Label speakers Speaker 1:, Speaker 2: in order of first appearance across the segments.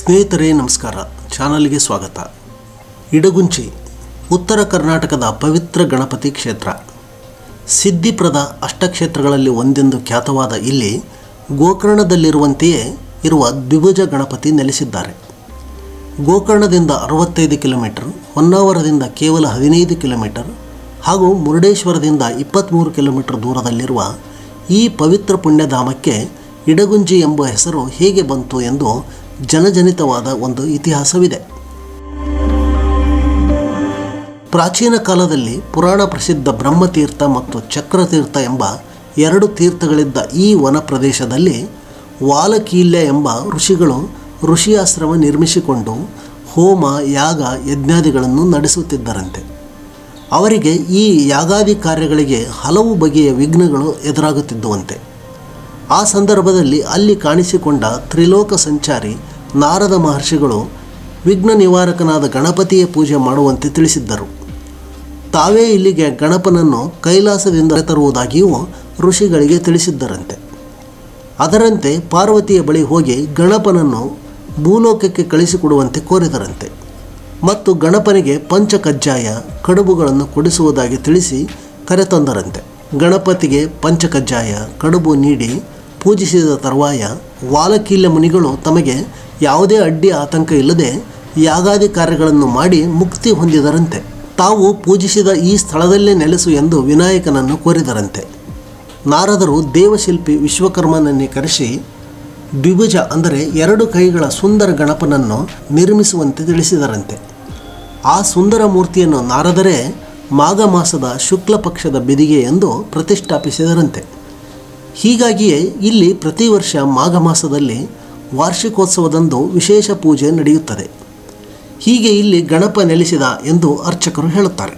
Speaker 1: ಸ್ನೇಹಿತರೇ ನಮಸ್ಕಾರ ಚಾನಲ್ಗೆ ಸ್ವಾಗತ ಇಡಗುಂಚಿ ಉತ್ತರ ಕರ್ನಾಟಕದ ಪವಿತ್ರ ಗಣಪತಿ ಕ್ಷೇತ್ರ ಸಿದ್ಧಿಪ್ರದ ಅಷ್ಟಕ್ಷೇತ್ರಗಳಲ್ಲಿ ಒಂದೆಂದು ಖ್ಯಾತವಾದ ಇಲ್ಲಿ ಗೋಕರ್ಣದಲ್ಲಿರುವಂತೆಯೇ ಇರುವ ದ್ವಿಭುಜ ಗಣಪತಿ ನೆಲೆಸಿದ್ದಾರೆ ಗೋಕರ್ಣದಿಂದ ಅರವತ್ತೈದು ಕಿಲೋಮೀಟರ್ ಹೊನ್ನಾವರದಿಂದ ಕೇವಲ ಹದಿನೈದು ಕಿಲೋಮೀಟರ್ ಹಾಗೂ ಮುರುಡೇಶ್ವರದಿಂದ ಇಪ್ಪತ್ತ್ಮೂರು ಕಿಲೋಮೀಟರ್ ದೂರದಲ್ಲಿರುವ ಈ ಪವಿತ್ರ ಪುಣ್ಯಧಾಮಕ್ಕೆ ಇಡಗುಂಜಿ ಎಂಬ ಹೆಸರು ಹೇಗೆ ಬಂತು ಎಂದು ಜನಜನಿತವಾದ ಒಂದು ಇತಿಹಾಸವಿದೆ ಪ್ರಾಚೀನ ಕಾಲದಲ್ಲಿ ಪುರಾಣ ಪ್ರಸಿದ್ಧ ಬ್ರಹ್ಮತೀರ್ಥ ಮತ್ತು ಚಕ್ರತೀರ್ಥ ಎಂಬ ಎರಡು ತೀರ್ಥಗಳಿದ್ದ ಈ ವನ ಪ್ರದೇಶದಲ್ಲಿ ವಾಲಕೀಲ್ಯ ಎಂಬ ಋಷಿಗಳು ಋಷಿಯಾಶ್ರಮ ನಿರ್ಮಿಸಿಕೊಂಡು ಹೋಮ ಯಾಗ ಯಜ್ಞಾದಿಗಳನ್ನು ನಡೆಸುತ್ತಿದ್ದರಂತೆ ಅವರಿಗೆ ಈ ಯಾಗಾದಿ ಕಾರ್ಯಗಳಿಗೆ ಹಲವು ಬಗೆಯ ವಿಘ್ನಗಳು ಎದುರಾಗುತ್ತಿದ್ದುವಂತೆ ಆ ಸಂದರ್ಭದಲ್ಲಿ ಅಲ್ಲಿ ಕಾಣಿಸಿಕೊಂಡ ತ್ರಿಲೋಕ ಸಂಚಾರಿ ನಾರದ ಮಹರ್ಷಿಗಳು ವಿಘ್ನ ನಿವಾರಕನಾದ ಗಣಪತಿಯ ಪೂಜೆ ಮಾಡುವಂತೆ ತಿಳಿಸಿದ್ದರು ತಾವೇ ಇಲ್ಲಿಗೆ ಗಣಪನನ್ನು ಕೈಲಾಸದಿಂದ ತರುವುದಾಗಿಯೂ ಋಷಿಗಳಿಗೆ ತಿಳಿಸಿದ್ದರಂತೆ ಅದರಂತೆ ಪಾರ್ವತಿಯ ಬಳಿ ಹೋಗಿ ಗಣಪನನ್ನು ಭೂಲೋಕಕ್ಕೆ ಕಳಿಸಿಕೊಡುವಂತೆ ಕೋರಿದರಂತೆ ಮತ್ತು ಗಣಪನಿಗೆ ಪಂಚಕಜ್ಜಾಯ ಕಡುಬುಗಳನ್ನು ಕೊಡಿಸುವುದಾಗಿ ತಿಳಿಸಿ ಕರೆತಂದರಂತೆ ಗಣಪತಿಗೆ ಪಂಚಕಜ್ಜಾಯ ಕಡುಬು ನೀಡಿ ಪೂಜಿಸಿದ ತರುವಾಯ ವಾಲಕೀಲ್ಯ ಮುನಿಗಳು ತಮಗೆ ಯಾವುದೇ ಅಡ್ಡಿ ಆತಂಕ ಇಲ್ಲದೆ ಯಾಗಾದಿ ಕಾರ್ಯಗಳನ್ನು ಮಾಡಿ ಮುಕ್ತಿ ಹೊಂದಿದರಂತೆ ತಾವು ಪೂಜಿಸಿದ ಈ ಸ್ಥಳದಲ್ಲೇ ನೆಲೆಸು ಎಂದು ವಿನಾಯಕನನ್ನು ಕೋರಿದರಂತೆ ನಾರದರು ದೇವಶಿಲ್ಪಿ ವಿಶ್ವಕರ್ಮನನ್ನೇ ಕರೆಸಿ ದ್ವಿಭುಜ ಅಂದರೆ ಎರಡು ಕೈಗಳ ಸುಂದರ ಗಣಪನನ್ನು ನಿರ್ಮಿಸುವಂತೆ ತಿಳಿಸಿದರಂತೆ ಆ ಸುಂದರ ಮೂರ್ತಿಯನ್ನು ನಾರದರೇ ಮಾಘ ಮಾಸದ ಶುಕ್ಲ ಪಕ್ಷದ ಬಿದಿಗೆ ಎಂದು ಪ್ರತಿಷ್ಠಾಪಿಸಿದರಂತೆ ಹೀಗಾಗಿಯೇ ಇಲ್ಲಿ ಪ್ರತಿ ವರ್ಷ ಮಾಘ ಮಾಸದಲ್ಲಿ ವಾರ್ಷಿಕೋತ್ಸವದಂದು ವಿಶೇಷ ಪೂಜೆ ನಡೆಯುತ್ತದೆ ಹೀಗೆ ಇಲ್ಲಿ ಗಣಪ ನೆಲೆಸಿದ ಎಂದು ಅರ್ಚಕರು ಹೇಳುತ್ತಾರೆ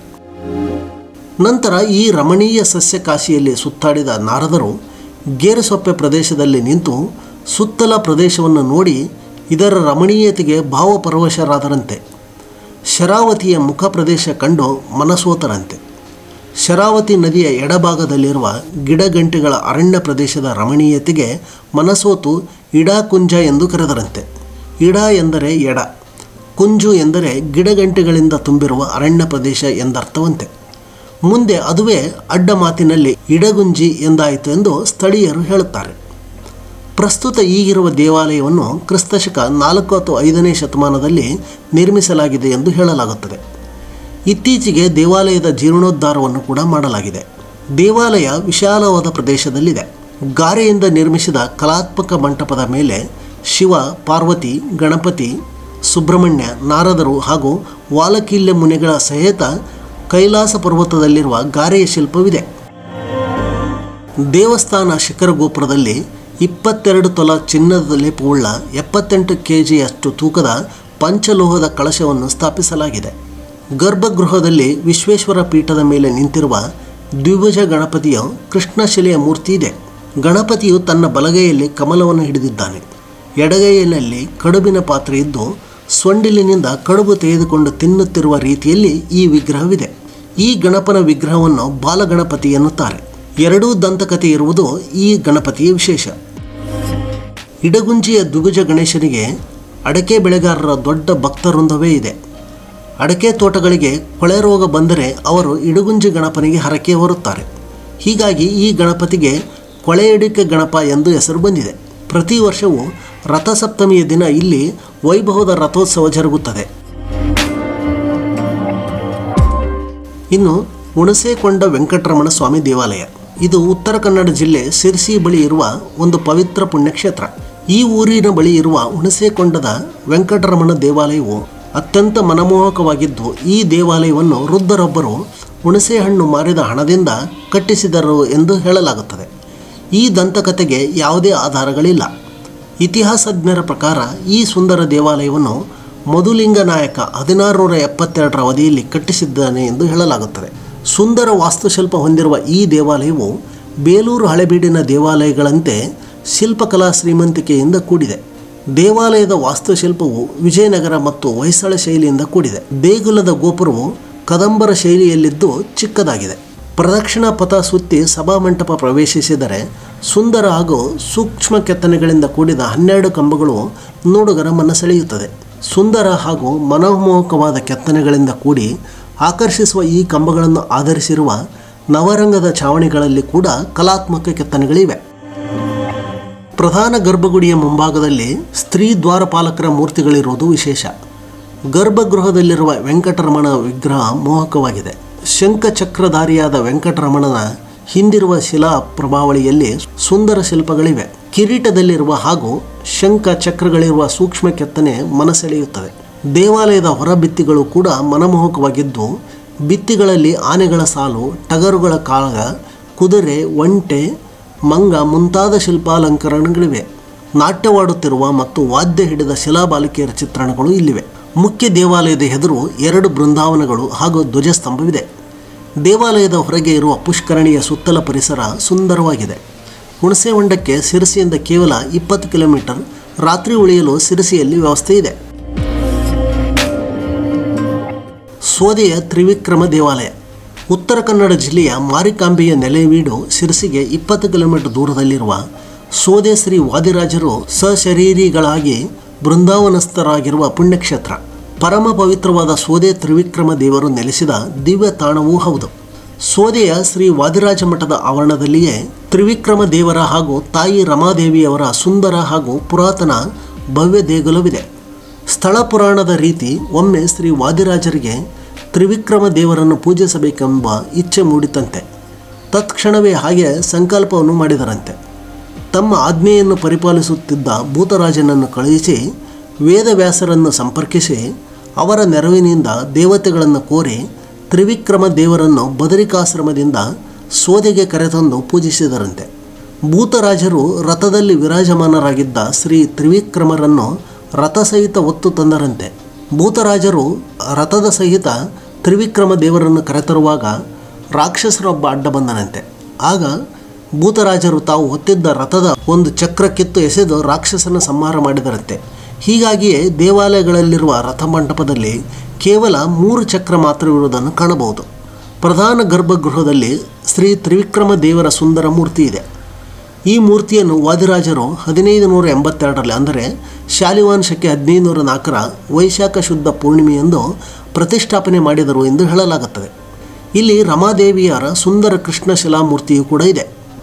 Speaker 1: ನಂತರ ಈ ರಮಣೀಯ ಸಸ್ಯಕಾಶಿಯಲ್ಲಿ ಸುತ್ತಾಡಿದ ನಾರದರು ಗೇರುಸೊಪ್ಪೆ ಪ್ರದೇಶದಲ್ಲಿ ನಿಂತು ಸುತ್ತಲ ಪ್ರದೇಶವನ್ನು ನೋಡಿ ಇದರ ರಮಣೀಯತೆಗೆ ಭಾವಪರವಶರಾದರಂತೆ ಶರಾವತಿಯ ಮುಖ ಪ್ರದೇಶ ಕಂಡು ಮನಸೋತರಂತೆ ಶರಾವತಿ ನದಿಯ ಎಡಭಾಗದಲ್ಲಿರುವ ಗಿಡಗಂಟೆಗಳ ಅರಣ್ಯ ಪ್ರದೇಶದ ರಮಣೀಯತೆಗೆ ಮನಸೋತು ಇಡಾಕುಂಜ ಎಂದು ಕರೆದರಂತೆ ಇಡ ಎಂದರೆ ಎಡ ಕುಂಜು ಎಂದರೆ ಗಿಡಗಂಟೆಗಳಿಂದ ತುಂಬಿರುವ ಅರಣ್ಯ ಪ್ರದೇಶ ಎಂದರ್ಥವಂತೆ ಮುಂದೆ ಅದುವೇ ಅಡ್ಡ ಮಾತಿನಲ್ಲಿ ಇಡಗುಂಜಿ ಎಂದಾಯಿತು ಎಂದು ಸ್ಥಳೀಯರು ಹೇಳುತ್ತಾರೆ ಪ್ರಸ್ತುತ ಈಗಿರುವ ದೇವಾಲಯವನ್ನು ಕ್ರಿಸ್ತಶಕ ನಾಲ್ಕು ಅಥವಾ ಐದನೇ ಶತಮಾನದಲ್ಲಿ ನಿರ್ಮಿಸಲಾಗಿದೆ ಎಂದು ಹೇಳಲಾಗುತ್ತದೆ ಇತ್ತೀಚೆಗೆ ದೇವಾಲಯದ ಜೀರ್ಣೋದ್ಧಾರವನ್ನು ಕೂಡ ಮಾಡಲಾಗಿದೆ ದೇವಾಲಯ ವಿಶಾಲವಾದ ಪ್ರದೇಶದಲ್ಲಿದೆ ಗಾರೆಯಿಂದ ನಿರ್ಮಿಸಿದ ಕಲಾತ್ಮಕ ಮಂಟಪದ ಮೇಲೆ ಶಿವ ಪಾರ್ವತಿ ಗಣಪತಿ ಸುಬ್ರಹ್ಮಣ್ಯ ನಾರದರು ಹಾಗೂ ವಾಲಕೀಲ್ಯ ಮುನಿಗಳ ಸಹಿತ ಕೈಲಾಸ ಪರ್ವತದಲ್ಲಿರುವ ಗಾರೆಯ ಶಿಲ್ಪವಿದೆ ದೇವಸ್ಥಾನ ಶಿಖರ ಗೋಪುರದಲ್ಲಿ ಇಪ್ಪತ್ತೆರಡು ತೊಲ ಚಿನ್ನದ ಲೇಪವುಳ್ಳ ಎಪ್ಪತ್ತೆಂಟು ಕೆ ಜಿಯಷ್ಟು ತೂಕದ ಪಂಚಲೋಹದ ಕಳಶವನ್ನು ಸ್ಥಾಪಿಸಲಾಗಿದೆ ಗರ್ಭಗೃಹದಲ್ಲಿ ವಿಶ್ವೇಶ್ವರ ಪೀಠದ ಮೇಲೆ ನಿಂತಿರುವ ದ್ವಿಭುಜ ಗಣಪತಿಯ ಕೃಷ್ಣಶಿಲೆಯ ಮೂರ್ತಿ ಇದೆ ಗಣಪತಿಯು ತನ್ನ ಬಲಗೈಯಲ್ಲಿ ಕಮಲವನ್ನು ಹಿಡಿದಿದ್ದಾನೆ ಎಡಗೈಯಲ್ಲಿ ಕಡುಬಿನ ಪಾತ್ರೆ ಇದ್ದು ಸೊಂಡಿಲಿನಿಂದ ಕಡುಬು ತೆಗೆದುಕೊಂಡು ತಿನ್ನುತ್ತಿರುವ ರೀತಿಯಲ್ಲಿ ಈ ವಿಗ್ರಹವಿದೆ ಈ ಗಣಪನ ವಿಗ್ರಹವನ್ನು ಬಾಲಗಣಪತಿ ಎನ್ನುತ್ತಾರೆ ಎರಡೂ ದಂತಕತೆ ಇರುವುದು ಈ ಗಣಪತಿಯ ವಿಶೇಷ ಇಡಗುಂಜಿಯ ದ್ವಿಭುಜ ಗಣೇಶನಿಗೆ ಅಡಕೆ ಬೆಳೆಗಾರರ ದೊಡ್ಡ ಭಕ್ತವೃಂದವೇ ಇದೆ ಅಡಕೆ ತೋಟಗಳಿಗೆ ಕೊಳೆ ರೋಗ ಬಂದರೆ ಅವರು ಇಡಗುಂಜಿ ಗಣಪನಿಗೆ ಹರಕೆ ಹೊರುತ್ತಾರೆ ಹೀಗಾಗಿ ಈ ಗಣಪತಿಗೆ ಕೊಳೆಯಡಿಕೆ ಗಣಪ ಎಂದು ಹೆಸರು ಬಂದಿದೆ ಪ್ರತಿ ವರ್ಷವೂ ರಥಸಪ್ತಮಿಯ ದಿನ ಇಲ್ಲಿ ವೈಭವದ ರಥೋತ್ಸವ ಜರುಗುತ್ತದೆ ಇನ್ನು ಹುಣಸೇಕೊಂಡ ವೆಂಕಟರಮಣ ಸ್ವಾಮಿ ದೇವಾಲಯ ಇದು ಉತ್ತರ ಕನ್ನಡ ಜಿಲ್ಲೆ ಸಿರ್ಸಿ ಬಳಿ ಇರುವ ಒಂದು ಪವಿತ್ರ ಪುಣ್ಯಕ್ಷೇತ್ರ ಈ ಊರಿನ ಬಳಿ ಇರುವ ಹುಣಸೇಕೊಂಡದ ವೆಂಕಟರಮಣ ದೇವಾಲಯವು ಅತ್ಯಂತ ಮನಮೋಹಕವಾಗಿದ್ದು ಈ ದೇವಾಲಯವನ್ನು ವೃದ್ಧರೊಬ್ಬರು ಹುಣಸೆಹಣ್ಣು ಮಾರಿದ ಹಣದಿಂದ ಕಟ್ಟಿಸಿದರು ಎಂದು ಹೇಳಲಾಗುತ್ತದೆ ಈ ದಂತಕಥೆಗೆ ಯಾವುದೇ ಆಧಾರಗಳಿಲ್ಲ ಇತಿಹಾಸಜ್ಞರ ಪ್ರಕಾರ ಈ ಸುಂದರ ದೇವಾಲಯವನ್ನು ಮಧುಲಿಂಗ ನಾಯಕ ಹದಿನಾರು ನೂರ ಎಪ್ಪತ್ತೆರಡರ ಅವಧಿಯಲ್ಲಿ ಕಟ್ಟಿಸಿದ್ದಾನೆ ಎಂದು ಹೇಳಲಾಗುತ್ತದೆ ಸುಂದರ ವಾಸ್ತುಶಿಲ್ಪ ಹೊಂದಿರುವ ಈ ದೇವಾಲಯವು ಬೇಲೂರು ಹಳೆಬೀಡಿನ ದೇವಾಲಯಗಳಂತೆ ಶಿಲ್ಪಕಲಾ ಶ್ರೀಮಂತಿಕೆಯಿಂದ ಕೂಡಿದೆ ದೇವಾಲಯದ ವಾಸ್ತುಶಿಲ್ಪವು ವಿಜಯನಗರ ಮತ್ತು ಹೊಯ್ಸಳ ಶೈಲಿಯಿಂದ ಕೂಡಿದೆ ದೇಗುಲದ ಗೋಪುರವು ಕದಂಬರ ಶೈಲಿಯಲ್ಲಿದ್ದು ಚಿಕ್ಕದಾಗಿದೆ ಪ್ರದಕ್ಷಿಣಾ ಪಥ ಸುತ್ತಿ ಸಭಾಮಂಟಪ ಪ್ರವೇಶಿಸಿದರೆ ಸುಂದರ ಹಾಗೂ ಸೂಕ್ಷ್ಮ ಕೆತ್ತನೆಗಳಿಂದ ಕೂಡಿದ ಹನ್ನೆರಡು ಕಂಬಗಳು ನೋಡುಗರ ಮನ ಸೆಳೆಯುತ್ತದೆ ಸುಂದರ ಹಾಗೂ ಮನಮೋಹಕವಾದ ಕೆತ್ತನೆಗಳಿಂದ ಕೂಡಿ ಆಕರ್ಷಿಸುವ ಈ ಕಂಬಗಳನ್ನು ಆಧರಿಸಿರುವ ನವರಂಗದ ಛಾವಣಿಗಳಲ್ಲಿ ಕೂಡ ಕಲಾತ್ಮಕ ಕೆತ್ತನೆಗಳಿವೆ ಪ್ರಧಾನ ಗರ್ಭಗುಡಿಯ ಮುಂಭಾಗದಲ್ಲಿ ಸ್ತ್ರೀ ದ್ವಾರಪಾಲಕರ ಮೂರ್ತಿಗಳಿರುವುದು ವಿಶೇಷ ಗರ್ಭಗೃಹದಲ್ಲಿರುವ ವೆಂಕಟರಮಣ ವಿಗ್ರಹ ಮೋಹಕವಾಗಿದೆ ಶಂಖಚಕ್ರಧಾರಿಯಾದ ವೆಂಕಟರಮಣನ ಹಿಂದಿರುವ ಶಿಲಾ ಪ್ರಭಾವಳಿಯಲ್ಲಿ ಸುಂದರ ಶಿಲ್ಪಗಳಿವೆ ಕಿರೀಟದಲ್ಲಿರುವ ಹಾಗೂ ಶಂಖ ಚಕ್ರಗಳಿರುವ ಸೂಕ್ಷ್ಮ ಕೆತ್ತನೆ ಮನಸೆಳೆಯುತ್ತದೆ ದೇವಾಲಯದ ಹೊರಭಿತ್ತಿಗಳು ಕೂಡ ಮನಮೋಹಕವಾಗಿದ್ದು ಭಿತ್ತಿಗಳಲ್ಲಿ ಆನೆಗಳ ಸಾಲು ಟಗರುಗಳ ಕಾಳಗ ಕುದುರೆ ಒಂಟೆ ಮಂಗ ಮುಂತಾದ ಶಿಲ್ಪಾಲಂಕರಣಗಳಿವೆ ನಾಟ್ಯವಾಡುತ್ತಿರುವ ಮತ್ತು ವಾದ್ಯ ಹಿಡಿದ ಶಿಲಾಬಾಲಿಕೆಯರ ಚಿತ್ರಣಗಳು ಇಲ್ಲಿವೆ ಮುಖ್ಯ ದೇವಾಲಯದ ಎದುರು ಎರಡು ಬೃಂದಾವನಗಳು ಹಾಗೂ ಧ್ವಜಸ್ತಂಭವಿದೆ ದೇವಾಲಯದ ಹೊರಗೆ ಇರುವ ಪುಷ್ಕರಣಿಯ ಸುತ್ತಲ ಪರಿಸರ ಸುಂದರವಾಗಿದೆ ಹುಣಸೆ ಹೊಂಡಕ್ಕೆ ಸಿರಸಿಯಿಂದ ಕೇವಲ ಇಪ್ಪತ್ತು ಕಿಲೋಮೀಟರ್ ರಾತ್ರಿ ಉಳಿಯಲು ಸಿರಸಿಯಲ್ಲಿ ವ್ಯವಸ್ಥೆ ಇದೆ ಸೋದೆಯ ತ್ರಿವಿಕ್ರಮ ದೇವಾಲಯ ಉತ್ತರ ಕನ್ನಡ ಜಿಲ್ಲೆಯ ಮಾರಿಕಾಂಬೆಯ ನೆಲೆವೀಡು ಶಿರಸಿಗೆ ಇಪ್ಪತ್ತು ಕಿಲೋಮೀಟರ್ ದೂರದಲ್ಲಿರುವ ಸೋದೆ ಶ್ರೀ ವಾದಿರಾಜರು ಸಶರೀರಿಗಳಾಗಿ ಬೃಂದಾವನಸ್ಥರಾಗಿರುವ ಪುಣ್ಯಕ್ಷೇತ್ರ ಪರಮ ಪವಿತ್ರವಾದ ಸೋದೆ ತ್ರಿವಿಕ್ರಮ ದೇವರು ನೆಲೆಸಿದ ದಿವ್ಯ ತಾಣವೂ ಹೌದು ಸೋದೆಯ ಶ್ರೀ ವಾದಿರಾಜ ಮಠದ ಆವರಣದಲ್ಲಿಯೇ ತ್ರಿವಿಕ್ರಮ ದೇವರ ಹಾಗೂ ತಾಯಿ ರಮಾದೇವಿಯವರ ಸುಂದರ ಹಾಗೂ ಪುರಾತನ ಭವ್ಯ ದೇಗುಲವಿದೆ ಸ್ಥಳ ಪುರಾಣದ ರೀತಿ ಒಮ್ಮೆ ಶ್ರೀ ವಾದಿರಾಜರಿಗೆ ತ್ರಿವಿಕ್ರಮ ದೇವರನ್ನು ಪೂಜಿಸಬೇಕೆಂಬ ಇಚ್ಛೆ ಮೂಡಿತಂತೆ ತತ್ಕ್ಷಣವೇ ಹಾಗೆ ಸಂಕಲ್ಪವನ್ನು ಮಾಡಿದರಂತೆ ತಮ್ಮ ಆಜ್ಞೆಯನ್ನು ಪರಿಪಾಲಿಸುತ್ತಿದ್ದ ಭೂತರಾಜನನ್ನು ಕಳುಹಿಸಿ ವೇದವ್ಯಾಸರನ್ನು ಸಂಪರ್ಕಿಸಿ ಅವರ ನೆರವಿನಿಂದ ದೇವತೆಗಳನ್ನು ಕೋರಿ ತ್ರಿವಿಕ್ರಮ ದೇವರನ್ನು ಬದರಿಕಾಶ್ರಮದಿಂದ ಸೋದೆಗೆ ಕರೆತಂದು ಪೂಜಿಸಿದರಂತೆ ಭೂತರಾಜರು ರಥದಲ್ಲಿ ವಿರಾಜಮಾನರಾಗಿದ್ದ ಶ್ರೀ ತ್ರಿವಿಕ್ರಮರನ್ನು ರಥಸಹಿತ ಒತ್ತು ತಂದರಂತೆ ಭೂತರಾಜರು ರಥದ ಸಹಿತ ತ್ರಿವಿಕ್ರಮ ದೇವರನ್ನು ಕರೆತರುವಾಗ ರಾಕ್ಷಸರೊಬ್ಬ ಅಡ್ಡ ಬಂದನಂತೆ ಆಗ ಭೂತರಾಜರು ತಾವು ಹೊತ್ತಿದ್ದ ರಥದ ಒಂದು ಚಕ್ರ ಕಿತ್ತು ಎಸೆದು ರಾಕ್ಷಸನ ಸಂಹಾರ ಮಾಡಿದರಂತೆ ಹೀಗಾಗಿಯೇ ದೇವಾಲಯಗಳಲ್ಲಿರುವ ರಥಮಂಟಪದಲ್ಲಿ ಕೇವಲ ಮೂರು ಚಕ್ರ ಮಾತ್ರವಿರುವುದನ್ನು ಕಾಣಬಹುದು ಪ್ರಧಾನ ಗರ್ಭಗೃಹದಲ್ಲಿ ಶ್ರೀ ತ್ರಿವಿಕ್ರಮ ದೇವರ ಸುಂದರ ಮೂರ್ತಿ ಇದೆ ಈ ಮೂರ್ತಿಯನ್ನು ವಾದಿರಾಜರು ಹದಿನೈದು ನೂರ ಎಂಬತ್ತೆರಡರಲ್ಲಿ ಅಂದರೆ ಶಾಲಿವಾನ್ ಶಕೆ ಹದಿನೈದು ನೂರ ನಾಲ್ಕರ ವೈಶಾಖ ಶುದ್ಧ ಪೂರ್ಣಿಮೆಯಂದು ಪ್ರತಿಷ್ಠಾಪನೆ ಮಾಡಿದರು ಎಂದು ಹೇಳಲಾಗುತ್ತದೆ ಇಲ್ಲಿ ರಮಾದೇವಿಯರ ಸುಂದರ ಕೃಷ್ಣ ಶಿಲಾಮೂರ್ತಿಯೂ ಕೂಡ ಇದೆ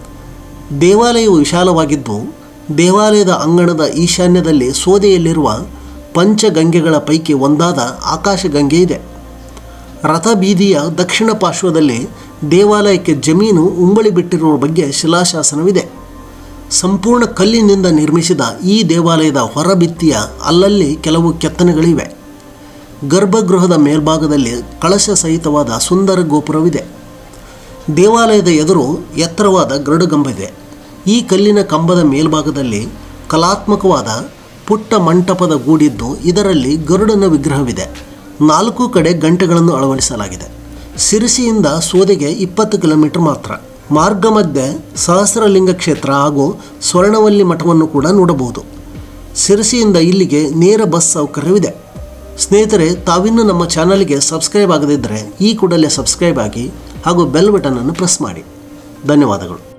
Speaker 1: ದೇವಾಲಯವು ವಿಶಾಲವಾಗಿದ್ದು ದೇವಾಲಯದ ಅಂಗಣದ ಈಶಾನ್ಯದಲ್ಲಿ ಸೋದೆಯಲ್ಲಿರುವ ಪಂಚಗಂಗೆಗಳ ಪೈಕಿ ಒಂದಾದ ಆಕಾಶಗಂಗೆ ಇದೆ ರಥಬೀದಿಯ ದಕ್ಷಿಣ ಪಾರ್ಶ್ವದಲ್ಲಿ ದೇವಾಲಯಕ್ಕೆ ಜಮೀನು ಉಂಬಳಿ ಬಿಟ್ಟಿರುವ ಬಗ್ಗೆ ಶಿಲಾಶಾಸನವಿದೆ ಸಂಪೂರ್ಣ ಕಲ್ಲಿನಿಂದ ನಿರ್ಮಿಸಿದ ಈ ದೇವಾಲಯದ ಹೊರಭಿತ್ತಿಯ ಅಲ್ಲಲ್ಲಿ ಕೆಲವು ಕೆತ್ತನೆಗಳಿವೆ ಗರ್ಭಗೃಹದ ಮೇಲ್ಭಾಗದಲ್ಲಿ ಕಳಶ ಸಹಿತವಾದ ಸುಂದರ ಗೋಪುರವಿದೆ ದೇವಾಲಯದ ಎದುರು ಎತ್ತರವಾದ ಗರುಡಗಂಬ ಈ ಕಲ್ಲಿನ ಕಂಬದ ಮೇಲ್ಭಾಗದಲ್ಲಿ ಕಲಾತ್ಮಕವಾದ ಪುಟ್ಟ ಮಂಟಪದ ಗೂಡಿದ್ದು ಇದರಲ್ಲಿ ಗರುಡನ ವಿಗ್ರಹವಿದೆ ನಾಲ್ಕು ಕಡೆ ಗಂಟೆಗಳನ್ನು ಅಳವಡಿಸಲಾಗಿದೆ ಸಿರಿಸಿಯಿಂದ ಸೋದೆಗೆ ಇಪ್ಪತ್ತು ಕಿಲೋಮೀಟರ್ ಮಾತ್ರ ಮಾರ್ಗ ಮಧ್ಯೆ ಸಹಸ್ರಲಿಂಗ ಕ್ಷೇತ್ರ ಹಾಗೂ ಸ್ವರ್ಣವಲ್ಲಿ ಮಠವನ್ನು ಕೂಡ ನೋಡಬಹುದು ಸಿರಸಿಯಿಂದ ಇಲ್ಲಿಗೆ ನೇರ ಬಸ್ ಸೌಕರ್ಯವಿದೆ ಸ್ನೇಹಿತರೆ ತಾವಿನ್ನೂ ನಮ್ಮ ಚಾನಲ್ಗೆ ಸಬ್ಸ್ಕ್ರೈಬ್ ಆಗದಿದ್ದರೆ ಈ ಕೂಡಲೇ ಸಬ್ಸ್ಕ್ರೈಬ್ ಆಗಿ ಹಾಗೂ ಬೆಲ್ ಬಟನನ್ನು ಪ್ರೆಸ್ ಮಾಡಿ ಧನ್ಯವಾದಗಳು